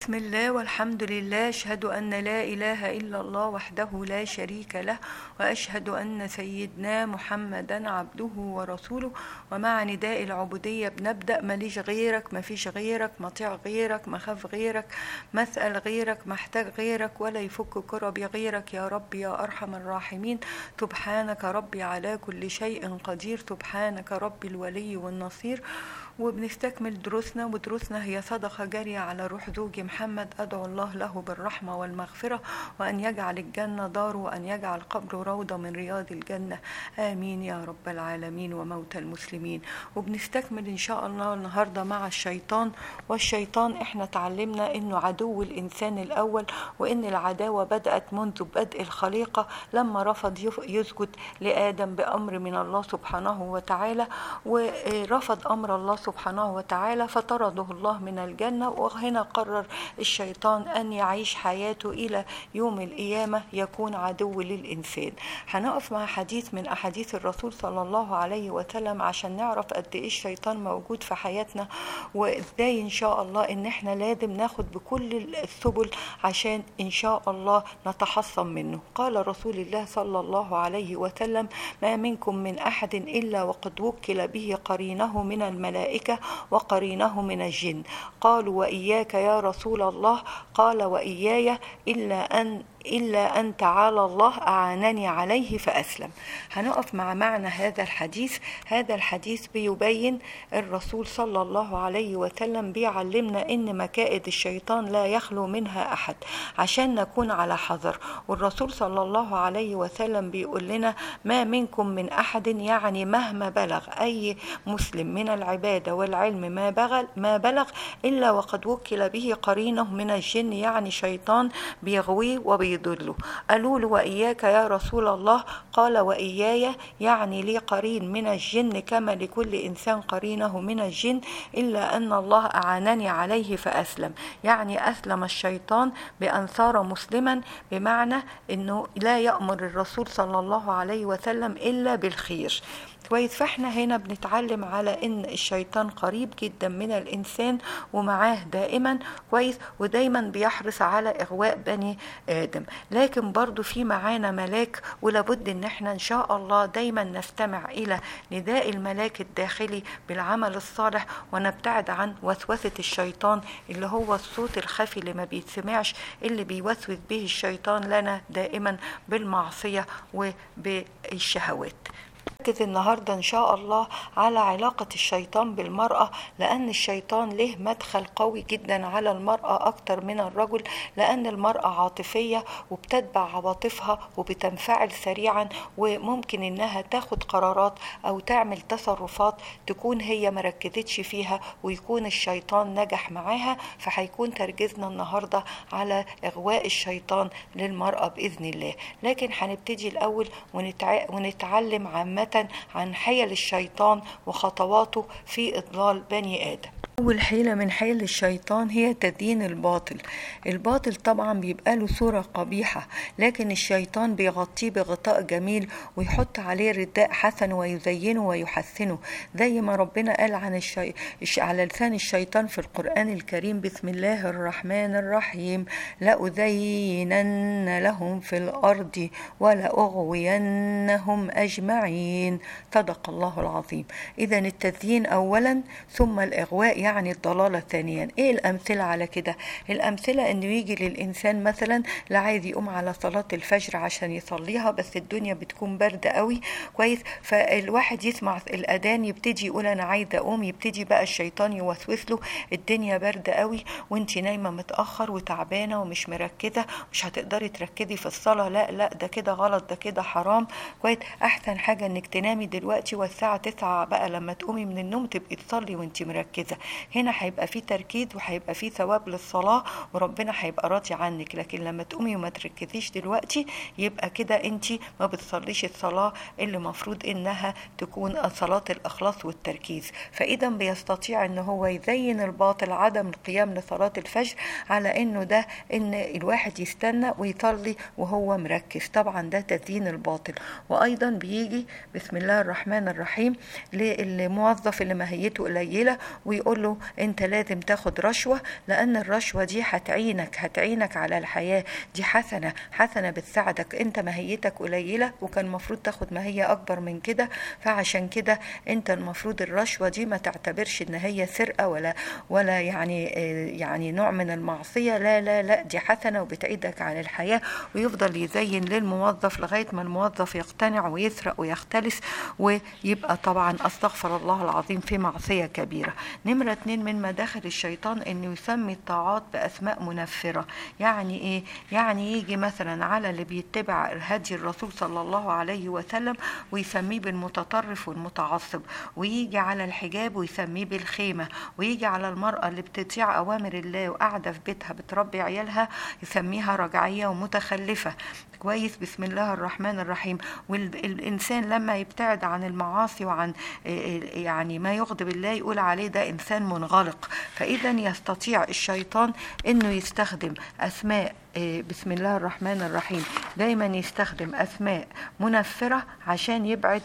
بسم الله والحمد لله أشهد أن لا إله إلا الله وحده لا شريك له وأشهد أن سيدنا محمدا عبده ورسوله ومع نداء العبودية بنبدأ ماليش غيرك مفيش غيرك مطيع غيرك مخاف غيرك مسأل غيرك محتاج غيرك ولا يفك كربي غيرك يا رب يا أرحم الراحمين سبحانك ربي على كل شيء قدير سبحانك ربي الولي والنصير وبنستكمل دروسنا ودروسنا هي صدقة جارية على روح زوجي محمد أدعو الله له بالرحمة والمغفرة وأن يجعل الجنة داره وأن يجعل قبره روضة من رياض الجنة آمين يا رب العالمين وموتى المسلمين وبنستكمل إن شاء الله النهاردة مع الشيطان والشيطان إحنا تعلمنا إنه عدو الإنسان الأول وإن العداوة بدأت منذ بدء الخليقة لما رفض يسجد لآدم بأمر من الله سبحانه وتعالى ورفض أمر الله سبحانه وتعالى فطرده الله من الجنة وهنا قرر الشيطان أن يعيش حياته إلى يوم القيامة يكون عدو للإنسان هنقف مع حديث من أحاديث الرسول صلى الله عليه وسلم عشان نعرف قد إيه الشيطان موجود في حياتنا وإزاي إن شاء الله إن إحنا لازم ناخد بكل السبل عشان إن شاء الله نتحصن منه قال رسول الله صلى الله عليه وسلم ما منكم من أحد إلا وقد وكل به قرينه من الملائكة وقرينه من الجن قالوا وإياك يا رسول الله قال وإياي إلا أن إلا أن تعالى الله أعانني عليه فأسلم هنقف مع معنى هذا الحديث هذا الحديث بيبين الرسول صلى الله عليه وسلم بيعلمنا إن مكائد الشيطان لا يخلو منها أحد عشان نكون على حذر والرسول صلى الله عليه وسلم بيقول لنا ما منكم من أحد يعني مهما بلغ أي مسلم من العبادة والعلم ما بلغ, ما بلغ إلا وقد وكل به قرينه من الجن يعني شيطان بيغويه وبي يضله قالوا له وإياك يا رسول الله قال وإياي يعني لي قرين من الجن كما لكل إنسان قرينه من الجن إلا أن الله أعانني عليه فأسلم يعني أسلم الشيطان بأن صار مسلما بمعنى أنه لا يأمر الرسول صلى الله عليه وسلم إلا بالخير كويس فاحنا هنا بنتعلم على ان الشيطان قريب جدا من الانسان ومعاه دائما كويس ودايما بيحرص على اغواء بني ادم لكن برضو في معانا ملاك ولابد ان احنا ان شاء الله دايما نستمع الى نداء الملاك الداخلي بالعمل الصالح ونبتعد عن وسوسة الشيطان اللي هو الصوت الخفي اللي ما بيتسمعش اللي بيوسوس به الشيطان لنا دائما بالمعصية وبالشهوات نركز النهاردة إن شاء الله على علاقة الشيطان بالمرأة لأن الشيطان له مدخل قوي جدا على المرأة أكتر من الرجل لأن المرأة عاطفية وبتتبع عواطفها وبتنفعل سريعا وممكن إنها تاخد قرارات أو تعمل تصرفات تكون هي مركزتش فيها ويكون الشيطان نجح معاها فهيكون تركيزنا النهاردة على إغواء الشيطان للمرأة بإذن الله لكن هنبتدي الأول ونتع... ونتعلم عامة عن حيل الشيطان وخطواته في إضلال بني آدم أول حيلة من حيل الشيطان هي تدين الباطل الباطل طبعا بيبقى له صورة قبيحة لكن الشيطان بيغطيه بغطاء جميل ويحط عليه رداء حسن ويزينه ويحسنه زي ما ربنا قال عن الشي... على لسان الشيطان في القرآن الكريم بسم الله الرحمن الرحيم لأزينن لهم في الأرض ولأغوينهم أجمعين صدق الله العظيم إذا التزيين أولا ثم الإغواء يعني الضلالة ثانيا ايه الامثلة على كده الامثلة انه يجي للانسان مثلا لا عايز يقوم على صلاة الفجر عشان يصليها بس الدنيا بتكون باردة قوي كويس فالواحد يسمع الاذان يبتدي يقول انا عايز اقوم يبتدي بقى الشيطان يوسوس له الدنيا باردة قوي وانت نايمة متأخر وتعبانة ومش مركزة مش هتقدري تركزي في الصلاة لا لا ده كده غلط ده كده حرام كويس احسن حاجة انك تنامي دلوقتي والساعة تسعة بقى لما تقومي من النوم تبقي تصلي وانت مركزة هنا هيبقى في تركيز وهيبقى في ثواب للصلاة وربنا هيبقى راضي عنك لكن لما تقومي وما تركزيش دلوقتي يبقى كده انت ما بتصليش الصلاة اللي مفروض انها تكون صلاة الاخلاص والتركيز فاذا بيستطيع ان هو يزين الباطل عدم القيام لصلاة الفجر على انه ده ان الواحد يستنى ويصلي وهو مركز طبعا ده تزيين الباطل وايضا بيجي بسم الله الرحمن الرحيم للموظف اللي ماهيته قليلة ويقول له له انت لازم تاخد رشوة لان الرشوة دي هتعينك هتعينك على الحياة دي حسنة حسنة بتساعدك انت ماهيتك قليلة وكان المفروض تاخد ماهية اكبر من كده فعشان كده انت المفروض الرشوة دي ما تعتبرش ان هي سرقة ولا ولا يعني يعني نوع من المعصية لا لا لا دي حسنة وبتعيدك عن الحياة ويفضل يزين للموظف لغاية ما الموظف يقتنع ويسرق ويختلس ويبقى طبعا استغفر الله العظيم في معصية كبيرة نمرة اتنين من مداخل الشيطان انه يسمي الطاعات باسماء منفرة يعني ايه يعني يجي مثلا على اللي بيتبع هدي الرسول صلى الله عليه وسلم ويسميه بالمتطرف والمتعصب ويجي على الحجاب ويسميه بالخيمة ويجي على المرأة اللي بتطيع أوامر الله وقاعدة في بيتها بتربي عيالها يسميها رجعية ومتخلفة كويس بسم الله الرحمن الرحيم والإنسان لما يبتعد عن المعاصي وعن يعني ما يغضب الله يقول عليه ده إنسان منغلق فإذا يستطيع الشيطان أنه يستخدم أسماء بسم الله الرحمن الرحيم دايما يستخدم اسماء منفره عشان يبعد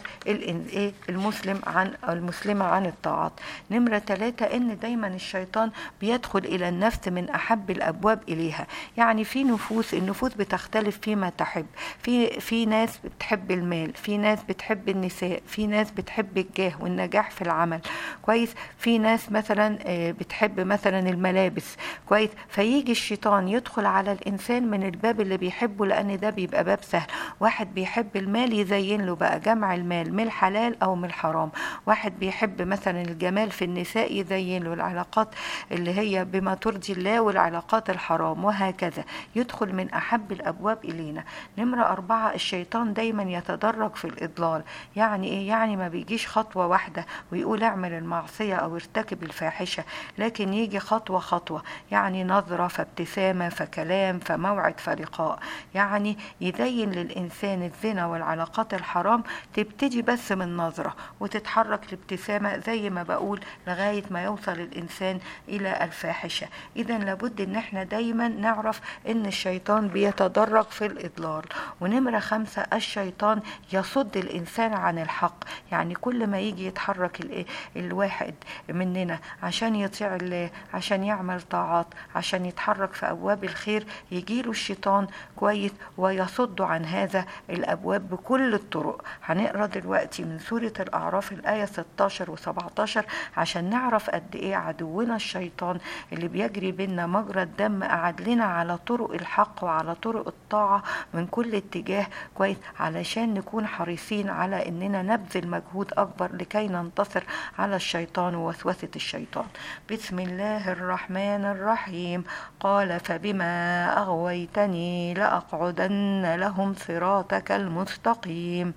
المسلم عن المسلمه عن الطاعات نمره ثلاثة ان دايما الشيطان بيدخل الى النفس من احب الابواب اليها يعني في نفوس النفوس بتختلف فيما تحب في في ناس بتحب المال في ناس بتحب النساء في ناس بتحب الجاه والنجاح في العمل كويس في ناس مثلا بتحب مثلا الملابس كويس فيجي الشيطان يدخل على الانسان الإنسان من الباب اللي بيحبه لأن ده بيبقى باب سهل واحد بيحب المال يزين له بقى جمع المال من الحلال أو من الحرام واحد بيحب مثلا الجمال في النساء يزين له العلاقات اللي هي بما ترضي الله والعلاقات الحرام وهكذا يدخل من أحب الأبواب إلينا نمرة أربعة الشيطان دايما يتدرج في الإضلال يعني إيه يعني ما بيجيش خطوة واحدة ويقول اعمل المعصية أو ارتكب الفاحشة لكن يجي خطوة خطوة يعني نظرة فابتسامة فكلام فموعد فلقاء يعني يزين للإنسان الزنا والعلاقات الحرام تبتدي بس من نظرة وتتحرك الابتسامة زي ما بقول لغاية ما يوصل الإنسان إلى الفاحشة إذا لابد إن احنا دايما نعرف إن الشيطان بيتدرج في الإضلال ونمرة خمسة الشيطان يصد الإنسان عن الحق يعني كل ما يجي يتحرك الواحد مننا عشان يطيع الله عشان يعمل طاعات عشان يتحرك في أبواب الخير يجيله الشيطان كويس ويصد عن هذا الأبواب بكل الطرق هنقرأ دلوقتي من سورة الأعراف الآية 16 و17 عشان نعرف قد إيه عدونا الشيطان اللي بيجري بينا مجرى الدم قعد لنا على طرق الحق وعلى طرق الطاعة من كل اتجاه كويس علشان نكون حريصين على إننا نبذل مجهود أكبر لكي ننتصر على الشيطان ووسوسة الشيطان بسم الله الرحمن الرحيم قال فبما أغويتني لأقعدن لهم صراطك المستقيم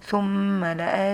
ثم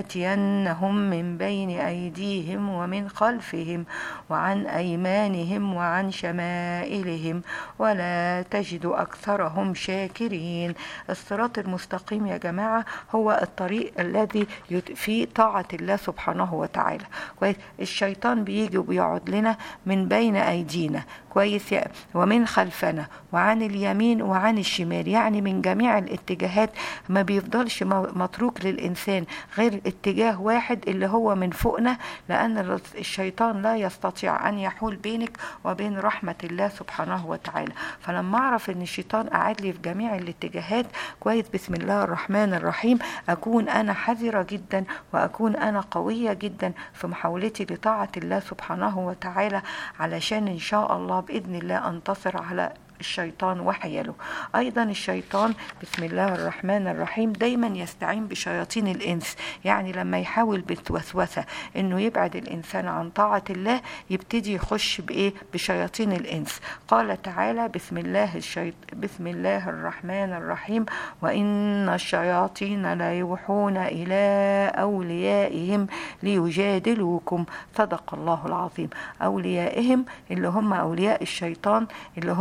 لآتينهم من بين أيديهم ومن خلفهم وعن أيمانهم وعن شمائلهم ولا تجد أكثرهم شاكرين الصراط المستقيم يا جماعة هو الطريق الذي فيه طاعة الله سبحانه وتعالى كويس الشيطان بيجي وبيقعد لنا من بين أيدينا كويس ومن خلفنا وعن اليمين وعن الشمال يعني من جميع الاتجاهات ما بيفضلش متروك للإنسان غير اتجاه واحد اللي هو من فوقنا لأن الشيطان لا يستطيع أن يحول بينك وبين رحمة الله سبحانه وتعالى فلما أعرف أن الشيطان قاعد لي في جميع الاتجاهات كويس بسم الله الرحمن الرحيم أكون أنا حذرة جدا وأكون أنا قوية جدا في محاولتي لطاعة الله سبحانه وتعالى علشان إن شاء الله بإذن الله أنتصر على الشيطان وحيله أيضا الشيطان بسم الله الرحمن الرحيم دايما يستعين بشياطين الإنس يعني لما يحاول بالوسوسة أنه يبعد الإنسان عن طاعة الله يبتدي يخش بإيه بشياطين الإنس قال تعالى بسم الله الشيط... بسم الله الرحمن الرحيم وإن الشياطين لا يوحون إلى أوليائهم ليجادلوكم صدق الله العظيم أوليائهم اللي هم أولياء الشيطان اللي هم شياطين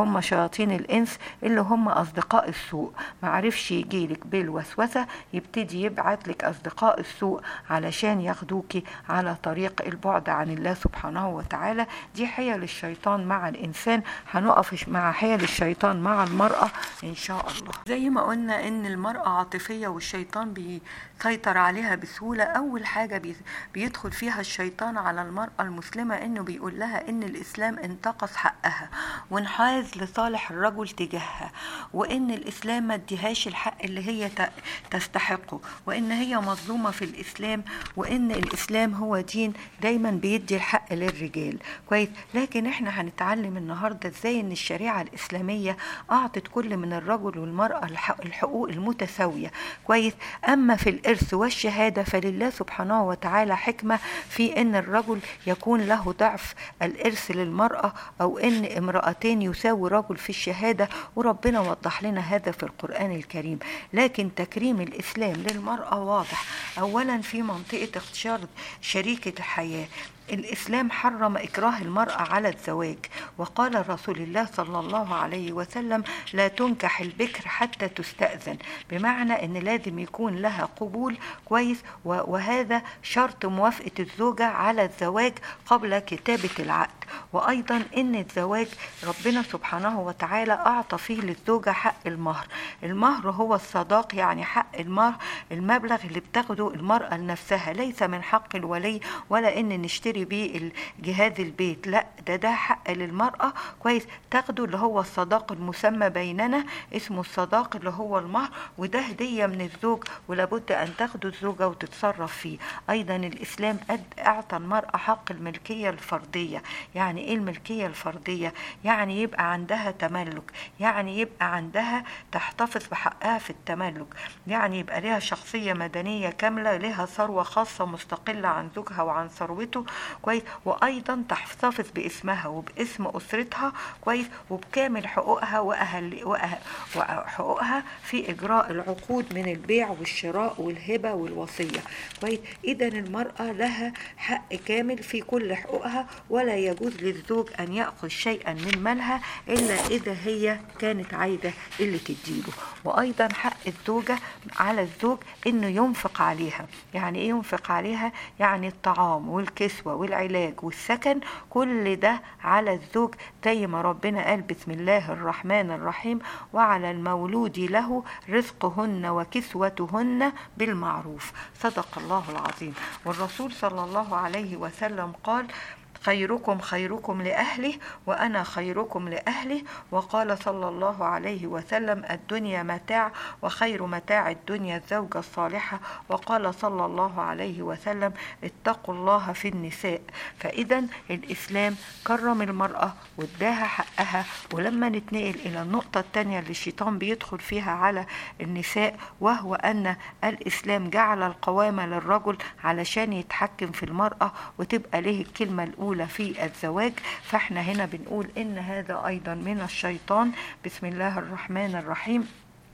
شياطين الإنس اللي هم أصدقاء السوء معرفش يجيلك بالوسوسة يبتدي يبعت لك أصدقاء السوء علشان ياخدوكي على طريق البعد عن الله سبحانه وتعالى دي حيل الشيطان مع الإنسان هنقف مع حيل الشيطان مع المرأة إن شاء الله زي ما قلنا إن المرأة عاطفية والشيطان بيسيطر عليها بسهولة أول حاجة بي- بيدخل فيها الشيطان على المرأة المسلمة إنه بيقول لها إن الإسلام انتقص حقها وانحاز لصالح الرجل تجاهها وإن الإسلام ما اديهاش الحق اللي هي ت- تستحقه وإن هي مظلومة في الإسلام وإن الإسلام هو دين دايما بيدي الحق للرجال كويس لكن إحنا هنتعلم النهاردة إزاي إن الشريعة الإسلامية أعطت كل من الرجل والمرأة الح- الحقوق المتساوية كويس أما في الإرث والشهادة فلله سبحانه وتعالى حكمة في إن الرجل يكون له ضعف الإرث للمرأة أو إن امرأتين يساوي رجل في الشهادة وربنا وضح لنا هذا في القرآن الكريم لكن تكريم الإسلام للمرأة واضح أولا في منطقة اختيار شريكة الحياة الإسلام حرم إكراه المرأة على الزواج وقال رسول الله صلى الله عليه وسلم لا تنكح البكر حتى تستأذن بمعنى أن لازم يكون لها قبول كويس و- وهذا شرط موافقة الزوجة على الزواج قبل كتابة العقد وأيضا أن الزواج ربنا سبحانه وتعالى أعطى فيه للزوجة حق المهر المهر هو الصداق يعني حق المهر المبلغ اللي بتاخده المرأة لنفسها ليس من حق الولي ولا ان نشتري بيه جهاز البيت لا ده ده حق للمرأة كويس تاخده اللي هو الصداق المسمى بيننا اسمه الصداق اللي هو المهر وده هدية من الزوج ولابد ان تاخده الزوجة وتتصرف فيه ايضا الاسلام أد- اعطى المرأة حق الملكية الفردية يعني ايه الملكية الفردية يعني يبقى عندها تملك يعني يبقى عندها تحتفظ بحقها في التملك يعني يبقى لها شخصية مدنية كاملة لها ثروة خاصة مستقلة عن زوجها وعن ثروته كويس وأيضا تحتفظ باسمها وباسم أسرتها كويس وبكامل حقوقها وأهل وأه- وحقوقها في إجراء العقود من البيع والشراء والهبة والوصية كويس إذا المرأة لها حق كامل في كل حقوقها ولا يجوز للزوج أن يأخذ شيئا من مالها إلا إذا هي كانت عايزة اللي تديله وأيضا حق الزوجة على الزوج إنه ينفق عليها يعني إيه ينفق عليها يعني الطعام والكسوة والعلاج والسكن كل ده على الزوج زي ما ربنا قال بسم الله الرحمن الرحيم وعلى المولود له رزقهن وكسوتهن بالمعروف صدق الله العظيم والرسول صلى الله عليه وسلم قال خيركم خيركم لأهله وأنا خيركم لأهله وقال صلى الله عليه وسلم الدنيا متاع وخير متاع الدنيا الزوجة الصالحة وقال صلى الله عليه وسلم اتقوا الله في النساء فإذا الإسلام كرم المرأة واداها حقها ولما نتنقل إلى النقطة الثانية اللي الشيطان بيدخل فيها على النساء وهو أن الإسلام جعل القوامة للرجل علشان يتحكم في المرأة وتبقى له الكلمة الأولى في الزواج فاحنا هنا بنقول إن هذا أيضا من الشيطان بسم الله الرحمن الرحيم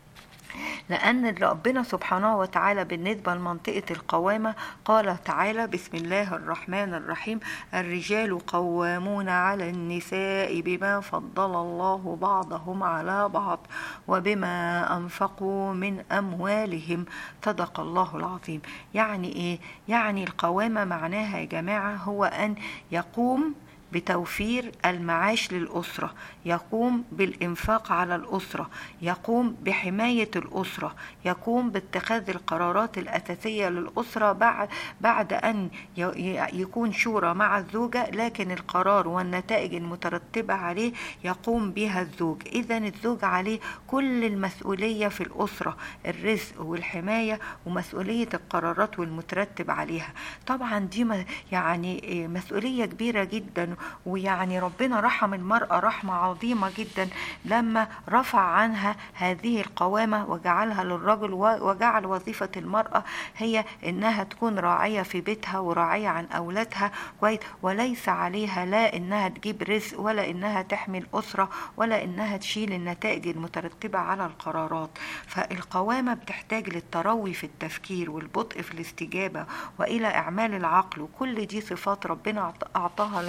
لأن ربنا سبحانه وتعالى بالنسبة لمنطقة القوامة قال تعالى بسم الله الرحمن الرحيم الرجال قوامون على النساء بما فضل الله بعضهم على بعض وبما أنفقوا من أموالهم صدق الله العظيم يعني إيه؟ يعني القوامة معناها يا جماعة هو أن يقوم بتوفير المعاش للأسرة يقوم بالإنفاق على الأسرة يقوم بحماية الأسرة يقوم باتخاذ القرارات الأساسية للأسرة بعد, بعد أن يكون شورى مع الزوجة لكن القرار والنتائج المترتبة عليه يقوم بها الزوج إذا الزوج عليه كل المسؤولية في الأسرة الرزق والحماية ومسؤولية القرارات والمترتب عليها طبعا دي يعني مسؤولية كبيرة جدا ويعني ربنا رحم المرأة رحمة عظيمة جدا لما رفع عنها هذه القوامة وجعلها للرجل وجعل وظيفة المرأة هي إنها تكون راعية في بيتها وراعية عن أولادها كويس وليس عليها لا إنها تجيب رزق ولا إنها تحمل أسرة ولا إنها تشيل النتائج المترتبة على القرارات فالقوامة بتحتاج للتروي في التفكير والبطء في الاستجابة وإلى إعمال العقل وكل دي صفات ربنا أعطاها للرجل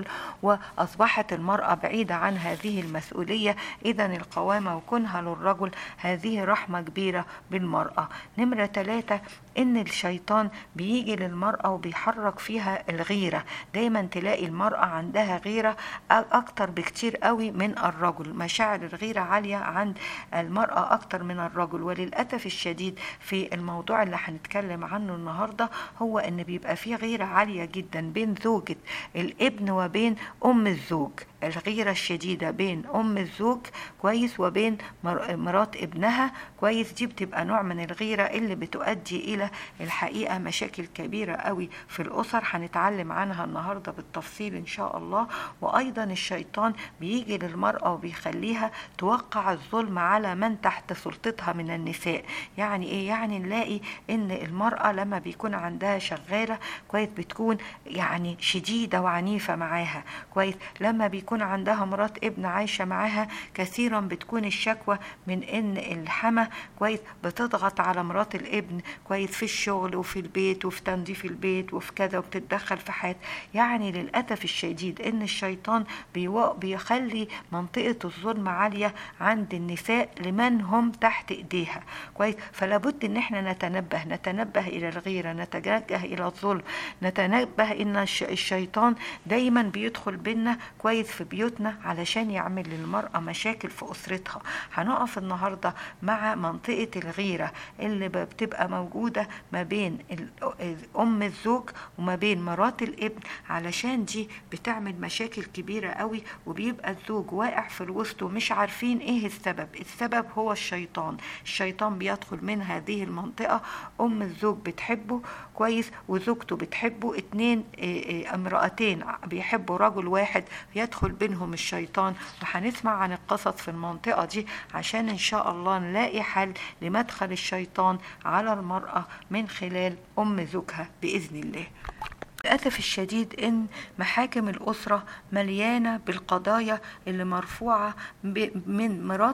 وأصبحت المرأة بعيدة عن هذه المسؤولية إذا القوامة وكونها للرجل هذه رحمة كبيرة بالمرأة نمرة ثلاثة إن الشيطان بيجي للمرأة وبيحرك فيها الغيرة دايما تلاقي المرأة عندها غيرة أكتر بكتير قوي من الرجل مشاعر الغيرة عالية عند المرأة أكتر من الرجل وللأسف الشديد في الموضوع اللي هنتكلم عنه النهاردة هو إن بيبقى فيه غيرة عالية جدا بين زوجة الابن وبين أم الزوج الغيرة الشديدة بين أم الزوج كويس وبين مرات ابنها كويس دي بتبقى نوع من الغيرة اللي بتؤدي إلى الحقيقة مشاكل كبيرة قوي في الأسر هنتعلم عنها النهاردة بالتفصيل إن شاء الله وأيضا الشيطان بيجي للمرأة وبيخليها توقع الظلم على من تحت سلطتها من النساء يعني إيه يعني نلاقي إن المرأة لما بيكون عندها شغالة كويس بتكون يعني شديدة وعنيفة معاها كويس لما بيكون بيكون عندها مرات ابن عايشة معاها كثيرا بتكون الشكوى من ان الحما كويس بتضغط على مرات الابن كويس في الشغل وفي البيت وفي تنظيف البيت وفي كذا وبتتدخل في حياته يعني للأسف الشديد ان الشيطان بيخلي منطقة الظلم عالية عند النساء لمن هم تحت ايديها كويس فلا بد ان احنا نتنبه نتنبه الى الغيرة نتوجه الى الظلم نتنبه ان الشيطان دايما بيدخل بينا كويس في بيوتنا علشان يعمل للمرأة مشاكل في أسرتها هنقف النهاردة مع منطقة الغيرة اللي بتبقى موجودة ما بين أم الزوج وما بين مرات الابن علشان دي بتعمل مشاكل كبيرة قوي وبيبقى الزوج واقع في الوسط ومش عارفين ايه السبب السبب هو الشيطان الشيطان بيدخل من هذه المنطقة أم الزوج بتحبه كويس وزوجته بتحبه اتنين امرأتين بيحبوا رجل واحد يدخل بينهم الشيطان وهنسمع عن القصص في المنطقة دي عشان إن شاء الله نلاقي حل لمدخل الشيطان على المرأة من خلال أم زوجها بإذن الله للأسف الشديد إن محاكم الأسرة مليانة بالقضايا اللي مرفوعة من مرات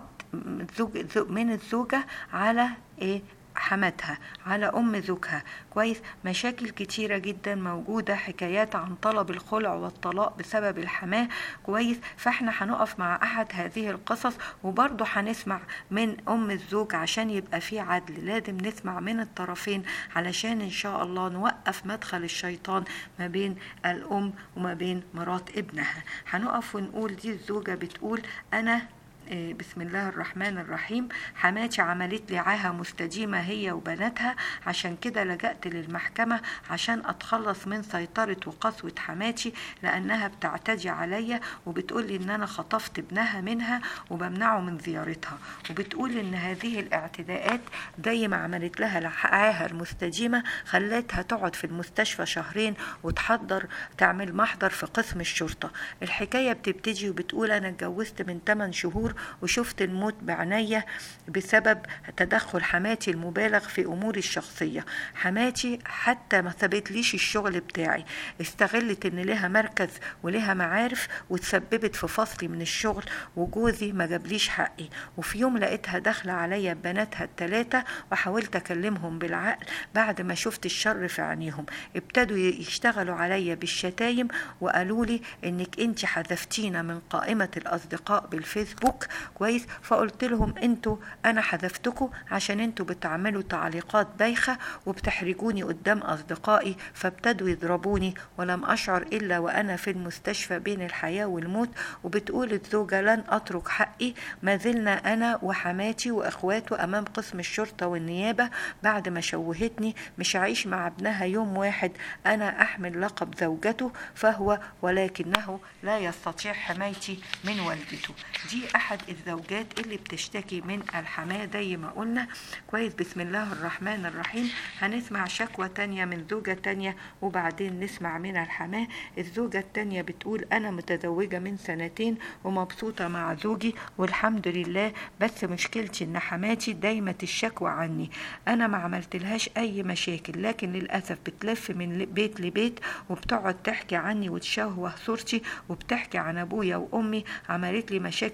من الزوجة على إيه حماتها على أم زوجها كويس مشاكل كتيرة جدا موجودة حكايات عن طلب الخلع والطلاق بسبب الحماة كويس فاحنا هنقف مع أحد هذه القصص وبرضه هنسمع من أم الزوج عشان يبقى في عدل لازم نسمع من الطرفين علشان إن شاء الله نوقف مدخل الشيطان ما بين الأم وما بين مرات ابنها هنقف ونقول دي الزوجة بتقول أنا بسم الله الرحمن الرحيم حماتي عملت لي عاهة مستديمة هي وبناتها عشان كده لجأت للمحكمة عشان أتخلص من سيطرة وقسوة حماتي لأنها بتعتدي عليا وبتقول لي إن أنا خطفت ابنها منها وبمنعه من زيارتها وبتقول إن هذه الاعتداءات زي ما عملت لها العاهة المستديمة خلتها تقعد في المستشفى شهرين وتحضر تعمل محضر في قسم الشرطة الحكاية بتبتدي وبتقول أنا اتجوزت من 8 شهور وشفت الموت بعناية بسبب تدخل حماتي المبالغ في أموري الشخصية حماتي حتى ما ثبتليش الشغل بتاعي استغلت ان لها مركز ولها معارف وتسببت في فصلي من الشغل وجوزي ما جابليش حقي وفي يوم لقيتها داخلة عليا ببناتها التلاتة وحاولت اكلمهم بالعقل بعد ما شفت الشر في عينيهم ابتدوا يشتغلوا عليا بالشتايم وقالوا لي انك انت حذفتينا من قائمة الاصدقاء بالفيسبوك كويس فقلت لهم انتوا انا حذفتكم عشان انتوا بتعملوا تعليقات بايخة وبتحرجوني قدام اصدقائي فابتدوا يضربوني ولم اشعر الا وانا في المستشفى بين الحياة والموت وبتقول الزوجة لن اترك حقي ما زلنا انا وحماتي واخواته امام قسم الشرطة والنيابة بعد ما شوهتني مش هعيش مع ابنها يوم واحد انا احمل لقب زوجته فهو ولكنه لا يستطيع حمايتي من والدته دي احد الزوجات اللي بتشتكي من الحماة زي ما قلنا كويس بسم الله الرحمن الرحيم هنسمع شكوى تانية من زوجة تانية وبعدين نسمع من الحماة الزوجة التانية بتقول أنا متزوجة من سنتين ومبسوطة مع زوجي والحمد لله بس مشكلتي إن حماتي دايمة الشكوى عني أنا ما عملتلهاش أي مشاكل لكن للأسف بتلف من بيت لبيت وبتقعد تحكي عني وتشوه صورتي وبتحكي عن أبويا وأمي عملت لي مشاكل كبيرة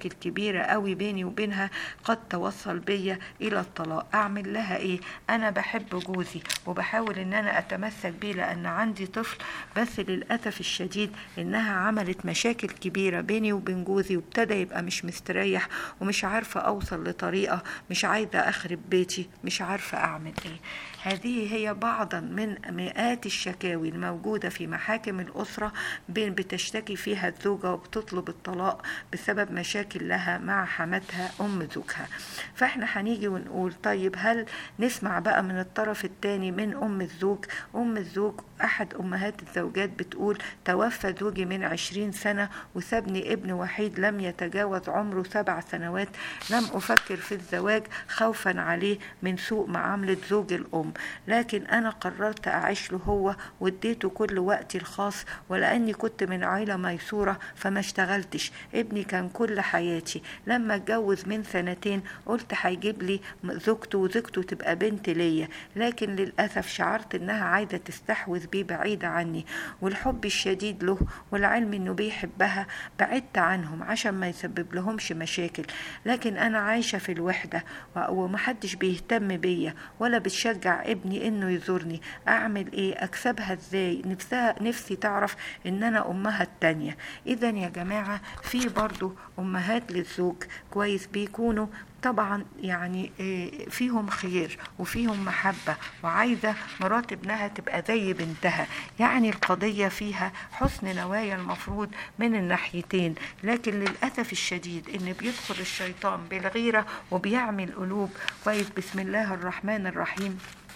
كبيرة قوي بيني وبينها قد توصل بيا الى الطلاق اعمل لها ايه انا بحب جوزي وبحاول ان انا اتمسك بيه لان عندي طفل بس للاسف الشديد انها عملت مشاكل كبيرة بيني وبين جوزي وابتدى يبقى مش مستريح ومش عارفة اوصل لطريقة مش عايزة اخرب بيتي مش عارفة اعمل ايه هذه هي بعضا من مئات الشكاوي الموجودة في محاكم الأسرة بين بتشتكي فيها الزوجة وبتطلب الطلاق بسبب مشاكل لها مع حماتها أم زوجها فاحنا هنيجي ونقول طيب هل نسمع بقى من الطرف الثاني من أم الزوج أم الزوج أحد أمهات الزوجات بتقول توفى زوجي من عشرين سنة وسابني ابن وحيد لم يتجاوز عمره سبع سنوات لم أفكر في الزواج خوفا عليه من سوء معاملة زوج الأم لكن أنا قررت أعيش له هو واديته كل وقتي الخاص ولأني كنت من عائلة ميسورة فما اشتغلتش ابني كان كل حياتي لما اتجوز من سنتين قلت هيجيب لي زوجته وزوجته تبقى بنت ليا لكن للأسف شعرت إنها عايزة تستحوذ بيه بعيدة عني والحب الشديد له والعلم إنه بيحبها بعدت عنهم عشان ما يسبب لهمش مشاكل لكن أنا عايشة في الوحدة ومحدش بيهتم بيا ولا بتشجع ابني إنه يزورني أعمل إيه أكسبها إزاي نفسها نفسي تعرف إن أنا أمها التانية إذا يا جماعة في برضو أمهات للزوج كويس بيكونوا طبعا يعني فيهم خير وفيهم محبة وعايزة مرات ابنها تبقى زي بنتها يعني القضية فيها حسن نوايا المفروض من الناحيتين لكن للأسف الشديد إن بيدخل الشيطان بالغيرة وبيعمل قلوب كويس بسم الله الرحمن الرحيم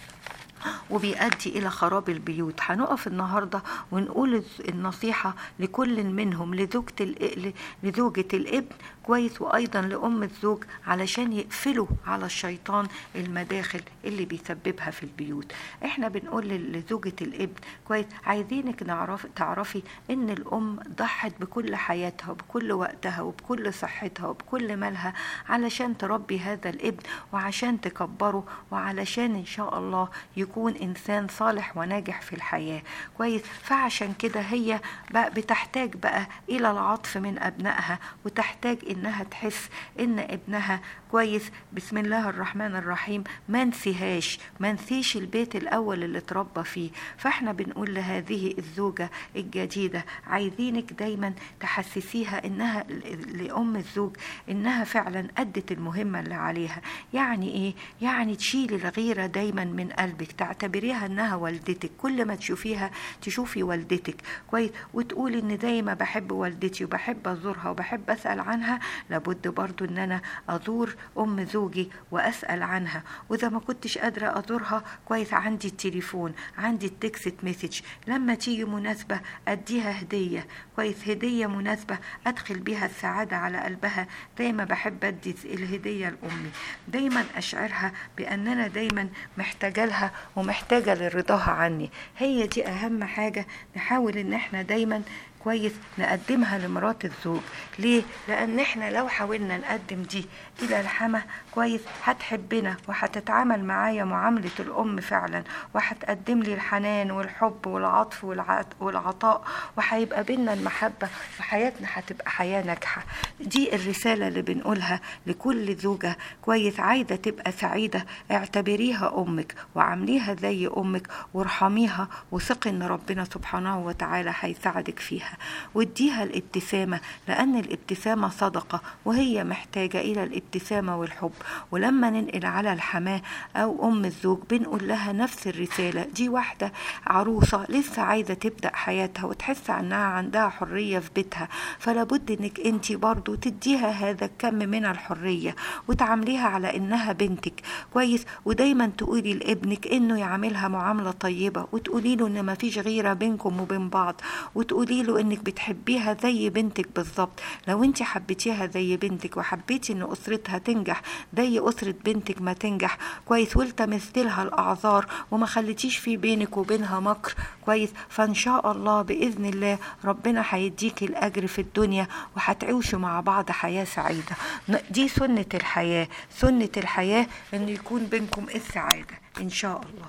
وبيؤدي إلى خراب البيوت هنقف النهاردة ونقول النصيحة لكل منهم لزوجة لزوجة الابن كويس وأيضا لأم الزوج علشان يقفلوا على الشيطان المداخل اللي بيسببها في البيوت احنا بنقول لزوجة الابن كويس عايزينك نعرف تعرفي ان الام ضحت بكل حياتها وبكل وقتها وبكل صحتها وبكل مالها علشان تربي هذا الابن وعشان تكبره وعلشان ان شاء الله يكون انسان صالح وناجح في الحياة كويس فعشان كده هي بقى بتحتاج بقى الى العطف من ابنائها وتحتاج انها تحس ان ابنها كويس بسم الله الرحمن الرحيم ما نسيهاش ما نسيش البيت الاول اللي اتربى فيه فاحنا بنقول لهذه الزوجة الجديدة عايزينك دايما تحسسيها انها لام الزوج انها فعلا ادت المهمة اللي عليها يعني ايه يعني تشيلي الغيرة دايما من قلبك تعتبريها انها والدتك كل ما تشوفيها تشوفي والدتك كويس وتقولي ان زي ما بحب والدتي وبحب ازورها وبحب اسال عنها لابد برضو ان انا ازور ام زوجي واسال عنها واذا ما كنتش قادره ازورها كويس عندي التليفون عندي التكست مسج لما تيجي مناسبه اديها هديه كويس هديه مناسبه ادخل بيها السعاده على قلبها زي ما بحب ادي الهديه لامي دايما اشعرها باننا دايما محتاجه لها ومحتاجه لرضاها عني هي دي اهم حاجه نحاول ان احنا دايما كويس نقدمها لمرات الزوج ليه لان احنا لو حاولنا نقدم دي الى الحما كويس هتحبنا وهتتعامل معايا معاملة الام فعلا وهتقدم لي الحنان والحب والعطف والعطاء وهيبقى بينا المحبة وحياتنا هتبقى حياة ناجحة دي الرسالة اللي بنقولها لكل زوجة كويس عايزة تبقى سعيدة اعتبريها امك وعامليها زي امك وارحميها وثقي ان ربنا سبحانه وتعالى هيساعدك فيها واديها الابتسامة لأن الابتسامة صدقة وهي محتاجة إلى الابتسامة والحب ولما ننقل على الحماة أو أم الزوج بنقول لها نفس الرسالة دي واحدة عروسة لسه عايزة تبدأ حياتها وتحس أنها عندها حرية في بيتها فلا بد أنك أنت برضو تديها هذا الكم من الحرية وتعامليها على أنها بنتك كويس ودايما تقولي لابنك أنه يعاملها معاملة طيبة وتقولي له أن ما فيش غيرة بينكم وبين بعض وتقولي له انك بتحبيها زي بنتك بالظبط لو انت حبيتيها زي بنتك وحبيتي ان اسرتها تنجح زي اسره بنتك ما تنجح كويس والتمست لها الاعذار وما خليتيش في بينك وبينها مكر كويس فان شاء الله باذن الله ربنا هيديكي الاجر في الدنيا وهتعيشوا مع بعض حياه سعيده دي سنه الحياه سنه الحياه ان يكون بينكم السعاده ان شاء الله